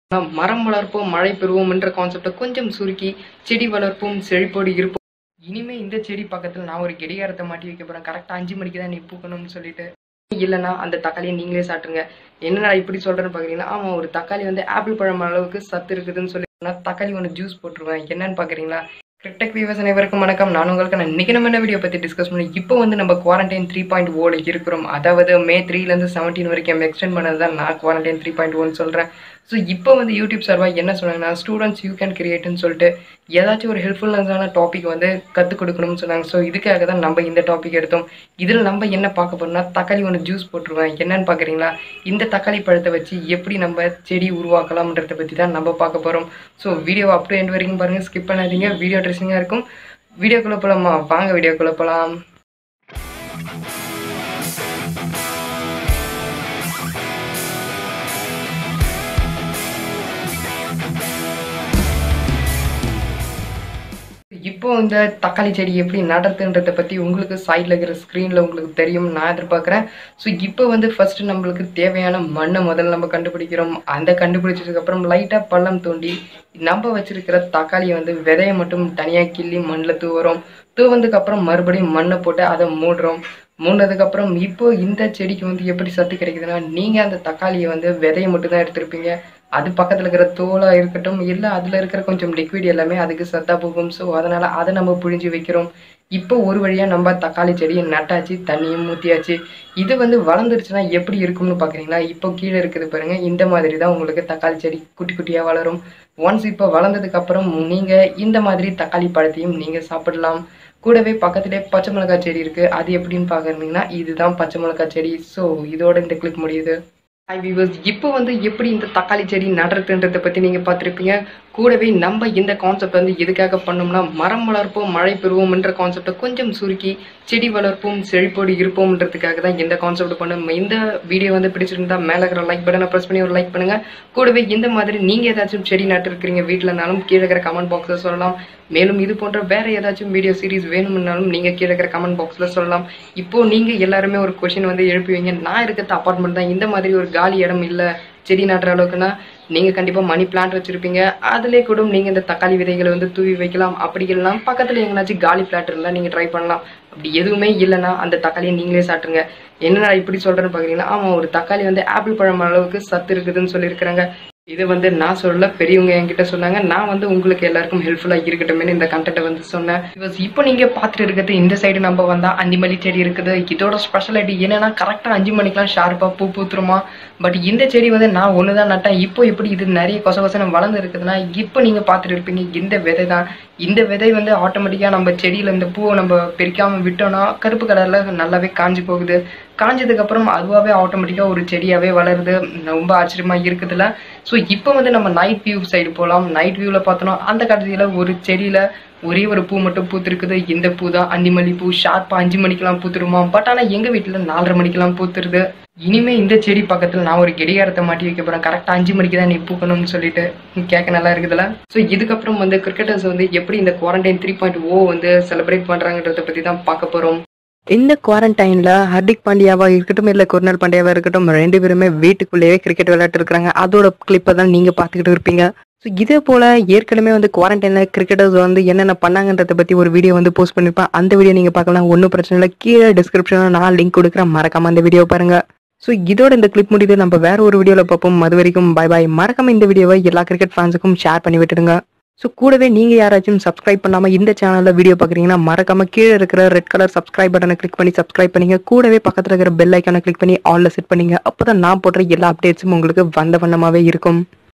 நாம் மரம் வளர்ப்போம் மழை பெறுவோம் என்ற கான்செப்டை கொஞ்சம் சுருக்கி செடி வளர்ப்போம் செழிப்போடு இருப்போம் இனிமே இந்த செடி பக்கத்துல நான் ஒரு கடிகாரத்தை மாட்டி வைக்க போறேன் கரெக்டா அஞ்சு மணிக்கு தான் நீ பூக்கணும்னு சொல்லிட்டு இல்லைன்னா அந்த தக்காளியை நீங்களே சாப்பிட்டுருங்க என்னடா இப்படி சொல்றேன்னு பாக்குறீங்களா ஆமா ஒரு தக்காளி வந்து ஆப்பிள் பழம் அளவுக்கு சத்து இருக்குதுன்னு சொல்லி நான் தக்காளி ஒன்று ஜூஸ் போட்டுருவேன் என்னன்னு பாக்குறீங்களா கிரிட்டக் வியூவர்ஸ் அனைவருக்கும் வணக்கம் நான் உங்களுக்கு நான் இன்னைக்கு நம்ம என்ன வீடியோ பத்தி டிஸ்கஸ் பண்ணி இப்போ வந்து நம்ம குவாரண்டைன் த்ரீ பாயிண்ட் ஓல இருக்கிறோம் அதாவது மே த்ரீலேருந்து செவன்டீன் வரைக்கும் எக்ஸ்டெண்ட் பண்ணது தான் நான் குவாரண்டைன் த்ரீ பாயிண்ட் ஒன் சொல்றேன் ஸோ இப்போ வந்து யூடியூப் சர்வா என்ன சொன்னாங்கன்னா ஸ்டூடெண்ட்ஸ் யூ கேன் கிரியேட்னு சொல்லிட்டு ஏதாச்சும் ஒரு ஹெல்ப்ஃபுல்லான டாபிக் வந்து கற்றுக் கொடுக்கணும்னு சொன்னாங்க ஸோ இதுக்காக தான் நம்ம இந்த டாபிக் எடுத்தோம் இதில் நம்ம என்ன பார்க்க போறோம்னா தக்காளி ஒன்று ஜூஸ் போட்டுருவேன் என்னன்னு பார்க்குறீங்களா இந்த தக்காளி பழத்தை வச்சு எப்படி நம்ம செடி உருவாக்கலாம்ன்றதை பற்றி தான் நம்ம பார்க்க போகிறோம் so video up to end வரைக்கும் பாருங்கள் ஸ்கிப் பண்ணாதீங்க வீடியோ ட்ரெஸ்ஸிங்காக இருக்கும் வீடியோக்குள்ளே போகலாமா வாங்க வீடியோக்குள்ளே போகலாம் இப்போ இந்த தக்காளி செடி எப்படி நடுறதுன்றதை பற்றி உங்களுக்கு சைடில் இருக்கிற ஸ்க்ரீனில் உங்களுக்கு தெரியும் நான் எதிர்பார்க்குறேன் ஸோ இப்போ வந்து ஃபஸ்ட்டு நம்மளுக்கு தேவையான மண்ணை முதல்ல நம்ம கண்டுபிடிக்கிறோம் அந்த கண்டுபிடிச்சதுக்கப்புறம் லைட்டாக பள்ளம் தோண்டி நம்ம வச்சிருக்கிற தக்காளியை வந்து விதையை மட்டும் தனியாக கிள்ளி மண்ணில் தூவுறோம் தூவதுக்கப்புறம் மறுபடியும் மண்ணை போட்டு அதை மூடுறோம் மூடினதுக்கப்புறம் இப்போ இந்த செடிக்கு வந்து எப்படி சத்து கிடைக்குதுன்னா நீங்கள் அந்த தக்காளியை வந்து விதையை மட்டும் தான் எடுத்திருப்பீங்க அது பக்கத்தில் இருக்கிற தோலாக இருக்கட்டும் இல்லை அதில் இருக்கிற கொஞ்சம் லிக்விட் எல்லாமே அதுக்கு சத்தா போகும் ஸோ அதனால் அதை நம்ம புழிஞ்சு வைக்கிறோம் இப்போ ஒரு வழியாக நம்ம தக்காளி செடியை நட்டாச்சு தண்ணியும் ஊற்றியாச்சு இது வந்து வளர்ந்துருச்சுன்னா எப்படி இருக்கும்னு பார்க்குறீங்களா இப்போ கீழே இருக்குது பாருங்க இந்த மாதிரி தான் உங்களுக்கு தக்காளி செடி குட்டி குட்டியாக வளரும் ஒன்ஸ் இப்போ வளர்ந்ததுக்கப்புறம் நீங்கள் இந்த மாதிரி தக்காளி பழத்தையும் நீங்கள் சாப்பிடலாம் கூடவே பக்கத்துலேயே பச்சை மிளகாய் செடி இருக்குது அது எப்படின்னு பார்க்குறீங்கன்னா இதுதான் பச்சை மிளகாய் செடி ஸோ இதோட இந்த கிளிக் முடியுது ஹை வியூவர்ஸ் இப்போ வந்து எப்படி இந்த தக்காளி செடி நடுறதுன்றதை பற்றி நீங்கள் பார்த்துருப்பீங்க கூடவே நம்ம இந்த கான்செப்ட் வந்து எதுக்காக பண்ணோம்னா மரம் வளர்ப்போம் மழை பெறுவோம் என்ற கான்செப்டை கொஞ்சம் சுருக்கி செடி வளர்ப்போம் செழிப்போடு இருப்போம்ன்றதுக்காக தான் இந்த கான்செப்ட் பண்ணோம் இந்த வீடியோ வந்து பிடிச்சிருந்தா மேலே இருக்கிற லைக் பட்டனை ப்ரெஸ் பண்ணி ஒரு லைக் பண்ணுங்க கூடவே இந்த மாதிரி நீங்கள் ஏதாச்சும் செடி நட்டுருக்கிறீங்க வீட்டிலனாலும் கீழே இருக்கிற கமெண்ட் பாக்ஸில் சொல்லலாம் மேலும் இது போன்ற வேற ஏதாச்சும் வீடியோ சீரிஸ் வேணும்னாலும் நீங்கள் கீழே இருக்கிற கமெண்ட் பாக்ஸில் சொல்லலாம் இப்போ நீங்கள் எல்லாருமே ஒரு கொஷின் வந்து எழுப்புவீங்க நான் இருக்கிறது அப்பார்ட்மெண்ட் தான் இந்த மாதிரி ஒரு காலி இடம் இல்லை செடி நடுற அளவுக்குன்னா நீங்கள் கண்டிப்பாக மணி பிளான்ட் வச்சுருப்பீங்க அதிலே கூட நீங்கள் இந்த தக்காளி விதைகளை வந்து தூவி வைக்கலாம் அப்படி இல்லைனா பக்கத்தில் எங்கேனாச்சும் காலி பிளாட் இருந்தால் நீங்கள் ட்ரை பண்ணலாம் அப்படி எதுவுமே இல்லைன்னா அந்த தக்காளியை நீங்களே சாப்பிட்ருங்க என்னடா இப்படி சொல்கிறேன்னு பார்க்குறீங்கன்னா ஆமாம் ஒரு தக்காளி வந்து ஆப்பிள் பழம் அளவுக்கு சத்து இருக்குதுன்னு சொல்லியிருக்கிறாங்க இது வந்து நான் சொல்லல பெரியவங்க என்கிட்ட சொன்னாங்க நான் வந்து உங்களுக்கு எல்லாருக்கும் ஹெல்ப்ஃபுல்லாக இருக்கட்டுமே இந்த கண்டென்ட்டை வந்து சொன்னேன் Because இப்போ நீங்கள் பார்த்துட்டு இருக்கிறது இந்த சைடு நம்ம வந்தால் அஞ்சு மல்லி செடி இருக்குது இதோட ஸ்பெஷாலிட்டி என்னன்னா கரெக்டாக அஞ்சு மணிக்கெலாம் ஷார்ப்பாக பூ பூத்துருமா பட் இந்த செடி வந்து நான் ஒன்று தான் நட்டேன் இப்போ எப்படி இது நிறைய கொச கொசனம் வளர்ந்து இருக்குதுன்னா இப்போ நீங்கள் பார்த்துட்டு இருப்பீங்க இந்த விதை தான் இந்த விதை வந்து ஆட்டோமேட்டிக்காக நம்ம செடியில் இந்த பூவை நம்ம பிரிக்காமல் விட்டோம்னா கருப்பு கலரில் நல்லாவே காஞ்சி போகுது காஞ்சதுக்கப்புறம் அதுவாகவே ஆட்டோமேட்டிக்காக ஒரு செடியாகவே வளருது ரொம்ப ஆச்சரியமாக இருக்குதுல்ல ஸோ இப்போ வந்து நம்ம நைட் வியூ சைடு போகலாம் நைட் வியூவில் பார்த்தோன்னா அந்த கடைசியில் ஒரு செடியில் ஒரே ஒரு பூ மட்டும் பூத்திருக்குது இந்த பூ தான் அந்திமல்லி பூ ஷார்ப்பாக அஞ்சு மணிக்கெல்லாம் பூத்துருமா பட் ஆனால் எங்கள் வீட்டில் நாலரை மணிக்கெல்லாம் பூத்துருது இனிமே இந்த செடி பக்கத்தில் நான் ஒரு கடிகாரத்தை மாட்டி வைக்க போகிறேன் கரெக்டாக அஞ்சு மணிக்கு தான் நீ பூக்கணும்னு சொல்லிட்டு கேட்க நல்லா இருக்குதுல்ல ஸோ இதுக்கப்புறம் வந்து கிரிக்கெட்டர்ஸ் வந்து எப்படி இந்த குவாரண்டைன் த்ரீ பாயிண்ட் ஓ வந்து செலிப்ரேட் பண்ணுறாங்கன்றத பற்றி தான் பார்க்க போகிறோம் இந்த குவாரண்டைன்ல ஹர்திக் பாண்டியாவா இருக்கட்டும் இல்ல குர்னல் பாண்டியாவா இருக்கட்டும் ரெண்டு பேருமே வீட்டுக்குள்ளேயே கிரிக்கெட் விளையாட்டு இருக்காங்க அதோட கிளிப்பை தான் நீங்க பாத்துக்கிட்டு இருப்பீங்க ஸோ இதே போல ஏற்கனவே வந்து குவாரண்டைன்ல கிரிக்கெட்டர்ஸ் வந்து என்னென்ன பண்ணாங்கன்றத பத்தி ஒரு வீடியோ வந்து போஸ்ட் பண்ணிருப்பேன் அந்த வீடியோ நீங்க பார்க்கலாம் ஒன்றும் பிரச்சனை இல்லை கீழே டிஸ்கிரிப்ஷன்ல நான் லிங்க் கொடுக்குறேன் மறக்காம அந்த வீடியோ பாருங்க ஸோ இதோட இந்த கிளிப் முடியுது நம்ம வேற ஒரு வீடியோவில் பார்ப்போம் அது வரைக்கும் பை பாய் மறக்காம இந்த வீடியோவை எல்லா கிரிக்கெட் ஃபேன்ஸுக்கும் ஷேர் பண்ணி விட்டுடுங்க ஸோ கூடவே நீங்கள் யாராச்சும் சப்ஸ்கிரைப் பண்ணாமல் இந்த சேனலில் வீடியோ பார்க்குறீங்கன்னா மறக்காம கீழே இருக்கிற ரெட் கலர் சப்ஸ்கிரைப் பட்டனை கிளிக் பண்ணி சப்ஸ்கிரைப் பண்ணிங்க கூடவே பக்கத்தில் இருக்கிற பெல் ஐக்கானை கிளிக் பண்ணி ஆல்ல செட் பண்ணிங்க அப்போ தான் நான் போடுற எல்லா அப்டேட்ஸும் உங்களுக்கு வந்த வண்ணமாகவே இருக்கும்